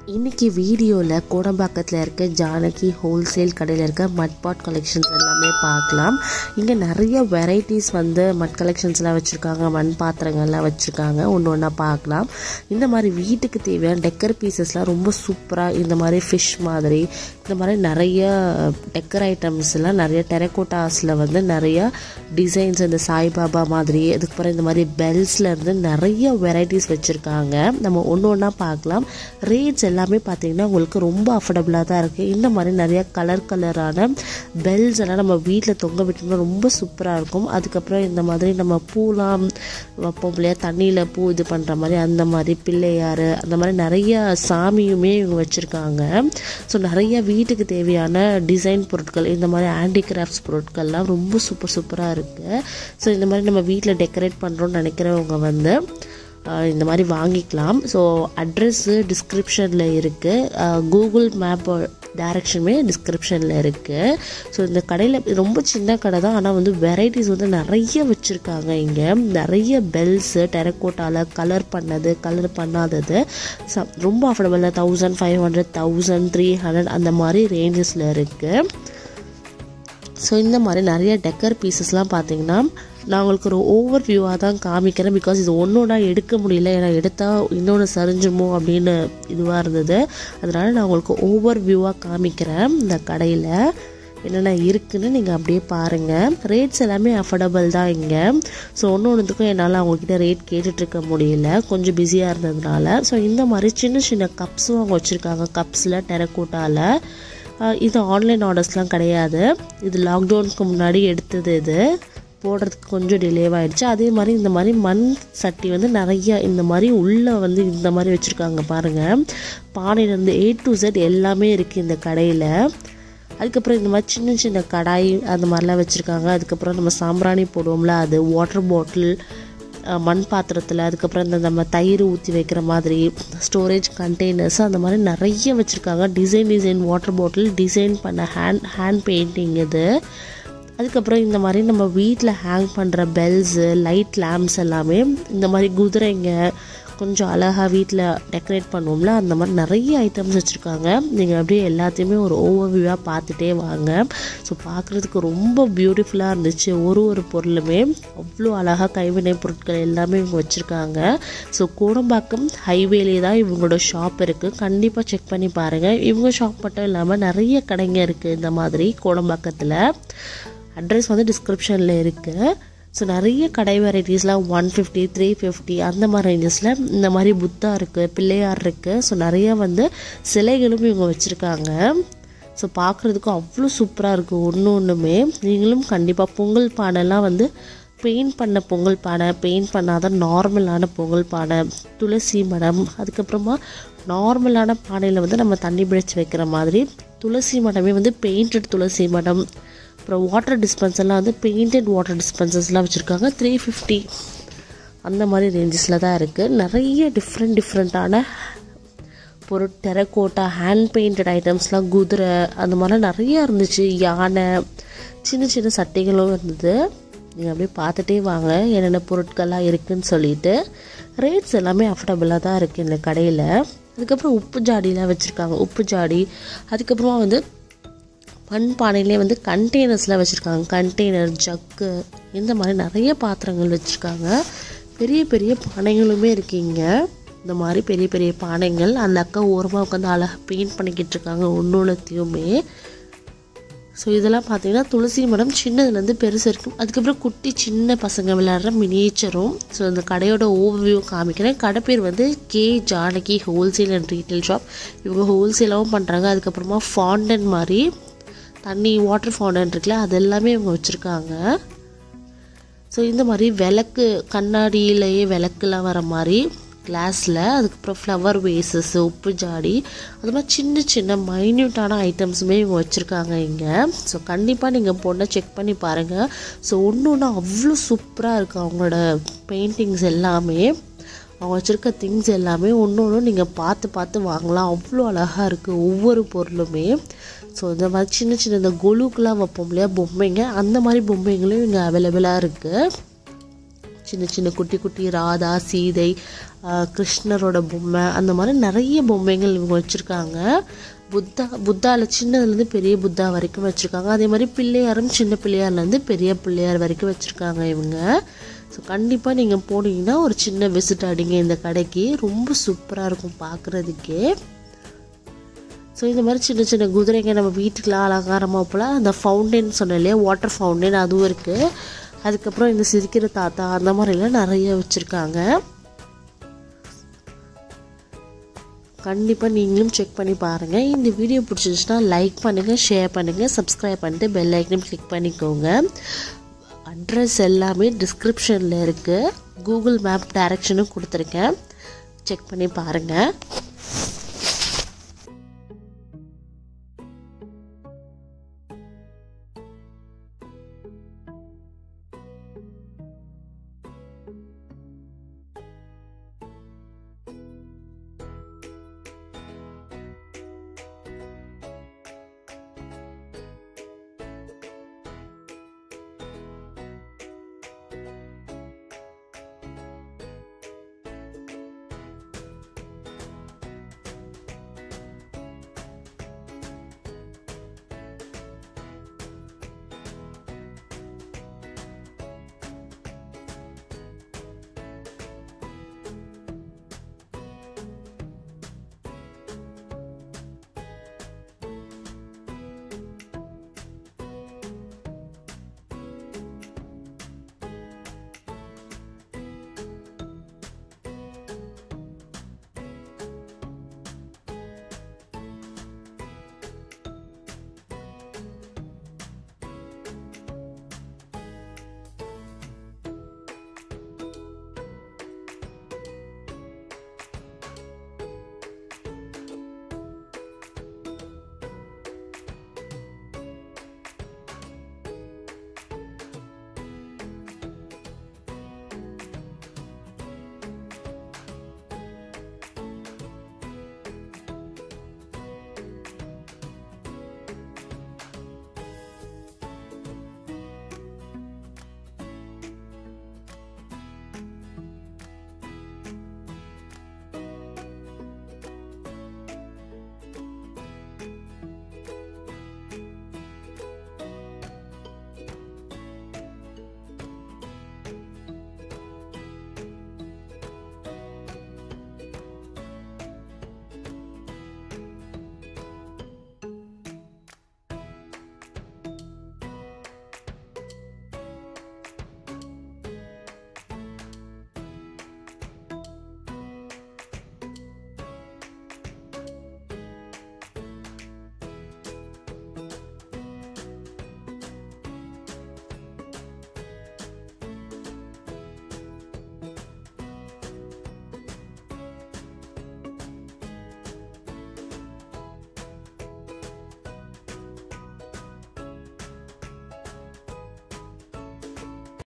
இன்னைக்கு வீடியோவில் கோடம்பாக்கத்தில் இருக்க ஜானகி ஹோல்சேல் கடையில் இருக்க மட் பாட் கலெக்ஷன்ஸ் எல்லாமே பார்க்கலாம் இங்கே நிறைய வெரைட்டிஸ் வந்து மட் கலெக்ஷன்ஸ்லாம் வச்சுருக்காங்க மண் பாத்திரங்கள்லாம் வச்சுருக்காங்க ஒன்று ஒன்றா பார்க்கலாம் இந்த மாதிரி வீட்டுக்கு தேவையான டெக்கர் பீசஸ்லாம் ரொம்ப சூப்பராக இந்த மாதிரி ஃபிஷ் மாதிரி இந்த மாதிரி நிறைய டெக்கர் ஐட்டம்ஸ்லாம் நிறைய டெரக்கோட்டாஸில் வந்து நிறைய டிசைன்ஸ் இந்த சாய்பாபா மாதிரி அதுக்கப்புறம் இந்த மாதிரி பெல்ஸில் இருந்து நிறைய வெரைட்டிஸ் வச்சுருக்காங்க நம்ம ஒன்று ஒன்றா பார்க்கலாம் ரேட்ஸ் எல்லாமே பார்த்தீங்கன்னா உங்களுக்கு ரொம்ப அஃபோர்டபுளாக தான் இருக்குது இந்த மாதிரி நிறைய கலர் கலரான பெல்ஸ் எல்லாம் நம்ம வீட்டில் தொங்க விட்டோம்னா ரொம்ப சூப்பராக இருக்கும் அதுக்கப்புறம் இந்த மாதிரி நம்ம பூலாம் வைப்போம் இல்லையா தண்ணியில் பூ இது பண்ணுற மாதிரி அந்த மாதிரி பிள்ளையார் அந்த மாதிரி நிறைய சாமியுமே இவங்க வச்சுருக்காங்க ஸோ நிறைய வீட்டுக்கு தேவையான டிசைன் பொருட்கள் இந்த மாதிரி ஹேண்டிகிராஃப்ட்ஸ் பொருட்கள்லாம் ரொம்ப சூப்பர் சூப்பராக இருக்குது ஸோ இந்த மாதிரி நம்ம வீட்டில் டெக்கரேட் பண்ணுறோன்னு நினைக்கிறவங்க வந்து ஆஹ் இந்த மாதிரி வாங்கிக்கலாம் ஸோ அட்ரஸ்ஸு டிஸ்கிரிப்ஷனில் இருக்குது கூகுள் மேப் டைரக்ஷனுமே டிஸ்கிரிப்ஷனில் இருக்குது ஸோ இந்த கடையில் ரொம்ப சின்ன கடை தான் ஆனால் வந்து வெரைட்டிஸ் வந்து நிறைய வச்சுருக்காங்க இங்கே நிறைய பெல்ஸு டெரக்கோட்டாவில் கலர் பண்ணது கலர் பண்ணாதது ச ரொம்ப அஃபோர்டபுளாக thousand five hundred thousand three hundred அந்த மாதிரி ரேஞ்சஸில் இருக்குது ஸோ இந்த மாதிரி நிறைய டெக்கர் பீசஸ்லாம் பார்த்தீங்கன்னா நான் உங்களுக்கு ஒரு ஓவர் வியூவாக தான் காமிக்கிறேன் பிகாஸ் இது ஒன்றோட எடுக்க முடியல ஏன்னா எடுத்தால் இன்னொன்று சரிஞ்சுமோ அப்படின்னு இதுவாக இருந்தது அதனால் நான் உங்களுக்கு ஓவர் வியூவாக காமிக்கிறேன் இந்த கடையில் என்னென்ன இருக்குன்னு நீங்கள் அப்படியே பாருங்கள் ரேட்ஸ் எல்லாமே அஃபோர்டபுள் தான் இங்கே ஸோ ஒன்று ஒன்றுத்துக்கும் என்னால் அவங்கக்கிட்ட ரேட் கேட்டுட்ருக்க முடியல கொஞ்சம் பிஸியாக இருந்ததுனால ஸோ இந்த மாதிரி சின்ன சின்ன கப்ஸும் அவங்க வச்சுருக்காங்க கப்ஸில் டெரக்கோட்டாவில் இது ஆன்லைன் ஆர்டர்ஸ்லாம் கிடையாது இது லாக்டவுனுக்கு முன்னாடி எடுத்தது இது போடுறதுக்கு கொஞ்சம் டிலேவாகிடுச்சு அதே மாதிரி இந்த மாதிரி மண் சட்டி வந்து நிறைய இந்த மாதிரி உள்ளே வந்து இந்த மாதிரி வச்சுருக்காங்க பாருங்கள் பானையிலேருந்து ஏ டு செட் எல்லாமே இருக்குது இந்த கடையில் அதுக்கப்புறம் இந்த மாதிரி சின்ன சின்ன கடாய் அந்த மாதிரிலாம் வச்சுருக்காங்க அதுக்கப்புறம் நம்ம சாம்பிராணி போடுவோம்ல அது வாட்டர் பாட்டில் மண் பாத்திரத்தில் அதுக்கப்புறம் இந்த நம்ம தயிர் ஊற்றி வைக்கிற மாதிரி ஸ்டோரேஜ் கண்டெய்னர்ஸ் அந்த மாதிரி நிறைய வச்சுருக்காங்க design design water bottle design பண்ண ஹேண்ட் ஹேண்ட் பெயிண்டிங் இது அதுக்கப்புறம் இந்த மாதிரி நம்ம வீட்டில் ஹேங் பண்ணுற பெல்ஸு லைட் லேம்ப்ஸ் எல்லாமே இந்த மாதிரி குதிரைங்க கொஞ்சம் அழகாக வீட்டில் டெக்கரேட் பண்ணுவோம்ல அந்த மாதிரி நிறைய ஐட்டம்ஸ் வச்சுருக்காங்க நீங்கள் அப்படியே எல்லாத்தையுமே ஒரு ஓவர்வியூவாக பார்த்துட்டே வாங்க ஸோ பார்க்குறதுக்கு ரொம்ப பியூட்டிஃபுல்லாக இருந்துச்சு ஒரு ஒரு பொருளுமே அவ்வளோ அழகாக கைவினை பொருட்கள் எல்லாமே இவங்க வச்சுருக்காங்க ஸோ கோடம்பாக்கம் ஹைவேலே தான் இவங்களோட ஷாப் இருக்குது கண்டிப்பாக செக் பண்ணி பாருங்கள் இவங்க ஷாப் மட்டும் இல்லாமல் நிறைய கடைங்க இருக்குது இந்த மாதிரி கோடம்பாக்கத்தில் அட்ரஸ் வந்து டிஸ்கிரிப்ஷனில் இருக்குது ஸோ நிறைய கடை வெரைட்டிஸ்லாம் ஒன் ஃபிஃப்டி த்ரீ ஃபிஃப்டி அந்த மாதிரி ரேஞ்சஸில் இந்த மாதிரி புத்தா இருக்குது பிள்ளையார் இருக்குது ஸோ நிறைய வந்து சிலைகளும் இவங்க வச்சுருக்காங்க ஸோ பார்க்குறதுக்கும் அவ்வளோ சூப்பராக இருக்குது ஒன்று ஒன்றுமே நீங்களும் கண்டிப்பாக பொங்கல் பானைலாம் வந்து பெயிண்ட் பண்ண பொங்கல் பானை பெயிண்ட் பண்ணாத நார்மலான பொங்கல் பானை துளசி மடம் அதுக்கப்புறமா நார்மலான பானையில் வந்து நம்ம தண்ணி பிடிச்சி வைக்கிற மாதிரி துளசி மடமே வந்து பெயிண்டட் துளசி மடம் அப்புறம் வாட்டர் டிஸ்பென்சர்லாம் வந்து பெயிண்டட் வாட்டர் டிஸ்பென்சர்ஸ்லாம் வச்சுருக்காங்க த்ரீ ஃபிஃப்டி அந்த மாதிரி ரேஞ்சஸில் தான் இருக்குது நிறைய டிஃப்ரெண்ட் டிஃப்ரெண்ட்டான பொருள் டெரக்கோட்டா ஹேண்ட் பெயிண்டட் ஐட்டம்ஸ்லாம் குதிரை அந்த மாதிரிலாம் நிறைய இருந்துச்சு யானை சின்ன சின்ன சட்டைகளும் இருந்தது நீங்கள் அப்படியே பார்த்துட்டே வாங்க என்னென்ன பொருட்கள்லாம் இருக்குதுன்னு சொல்லிட்டு ரேட்ஸ் எல்லாமே அஃபோர்டபுளாக தான் இருக்குது இந்த கடையில் அதுக்கப்புறம் உப்பு ஜாடிலாம் வச்சுருக்காங்க உப்பு ஜாடி அதுக்கப்புறமா வந்து மண் பானையிலே வந்து கண்டெய்னர்ஸ்லாம் வச்சுருக்காங்க கண்டெய்னர் ஜக்கு இந்த மாதிரி நிறைய பாத்திரங்கள் வச்சுருக்காங்க பெரிய பெரிய பானைகளுமே இருக்கீங்க இந்த மாதிரி பெரிய பெரிய பானைகள் அந்த அக்கா ஓரமாக உட்காந்து அழகாக பெயிண்ட் பண்ணிக்கிட்டு இருக்காங்க ஒன்று ஒன்றுத்தையுமே ஸோ இதெல்லாம் பார்த்தீங்கன்னா துளசி மடம் சின்னதுலேருந்து பெருசு இருக்கும் அதுக்கப்புறம் குட்டி சின்ன பசங்க விளையாடுற மினியேச்சரும் ஸோ இந்த கடையோட ஓவர்வியூ காமிக்கிறேன் கடை பேர் வந்து K Janaki wholesale and retail shop இவங்க ஹோல்சேலாகவும் பண்ணுறாங்க அதுக்கப்புறமா ஃபாண்டன் மாதிரி தண்ணி வாட்டர் ஃபவுண்டன் இருக்குல்ல அது எல்லாமே இவங்க வச்சுருக்காங்க ஸோ இந்த மாதிரி விளக்கு கண்ணாடியிலேயே விளக்குலாம் வர மாதிரி கிளாஸில் அதுக்கப்புறம் ஃப்ளவர் வேசஸ் உப்பு ஜாடி அது மாதிரி சின்ன சின்ன மைன்யூட்டான ஐட்டம்ஸுமே இவங்க வச்சுருக்காங்க இங்கே ஸோ கண்டிப்பாக நீங்கள் பொண்ணை செக் பண்ணி பாருங்கள் ஸோ ஒன்று ஒன்று அவ்வளோ சூப்பராக இருக்குது அவங்களோட பெயிண்டிங்ஸ் எல்லாமே அவங்க வச்சுருக்க திங்ஸ் எல்லாமே ஒன்று ஒன்று நீங்கள் பார்த்து பார்த்து வாங்கலாம் அவ்வளோ அழகாக இருக்குது ஒவ்வொரு பொருளுமே ஸோ இந்த மாதிரி சின்ன சின்ன இந்த கொலுக்கெலாம் வைப்போம் இல்லையா பொம்மைங்க அந்த மாதிரி பொம்மைங்களும் இங்கே அவைலபிளாக இருக்குது சின்ன சின்ன குட்டி குட்டி ராதா சீதை ஆஹ் கிருஷ்ணரோட பொம்மை அந்த மாதிரி நிறைய பொம்மைகள் இவங்க வச்சுருக்காங்க புத்தா புத்தாவில் சின்னதுலேருந்து பெரிய புத்தா வரைக்கும் வச்சுருக்காங்க அதே மாதிரி பிள்ளையாரும் சின்ன பிள்ளையார்லேருந்து பெரிய பிள்ளையார் வரைக்கும் வச்சுருக்காங்க இவங்க ஸோ கண்டிப்பாக நீங்கள் போனீங்கன்னா ஒரு சின்ன விசிட் அடிங்க இந்த கடைக்கு ரொம்ப சூப்பராக இருக்கும் பார்க்குறதுக்கே ஸோ இந்த மாதிரி சின்ன சின்ன குதிரைங்க நம்ம வீட்டுக்குலாம் அலங்காரமாக போல் அந்த ஃபவுண்டைன் சொன்னேன் இல்லையா வாட்டர் ஃபவுண்டைன் அதுவும் இருக்குது அதுக்கப்புறம் இந்த சிரிக்கிற தாத்தா அந்த மாதிரிலாம் நிறைய வச்சுருக்காங்க கண்டிப்பாக நீங்களும் செக் பண்ணி பாருங்கள் இந்த வீடியோ பிடிச்சிருச்சுன்னா லைக் பண்ணுங்கள் ஷேர் பண்ணுங்கள் சப்ஸ்கிரைப் பண்ணிட்டு பெல் ஐக்கனும் கிளிக் பண்ணிக்கோங்க அட்ரஸ் எல்லாமே டிஸ்கிரிப்ஷனில் இருக்குது கூகுள் மேப் டைரக்ஷனும் கொடுத்துருக்கேன் செக் பண்ணி பாருங்கள்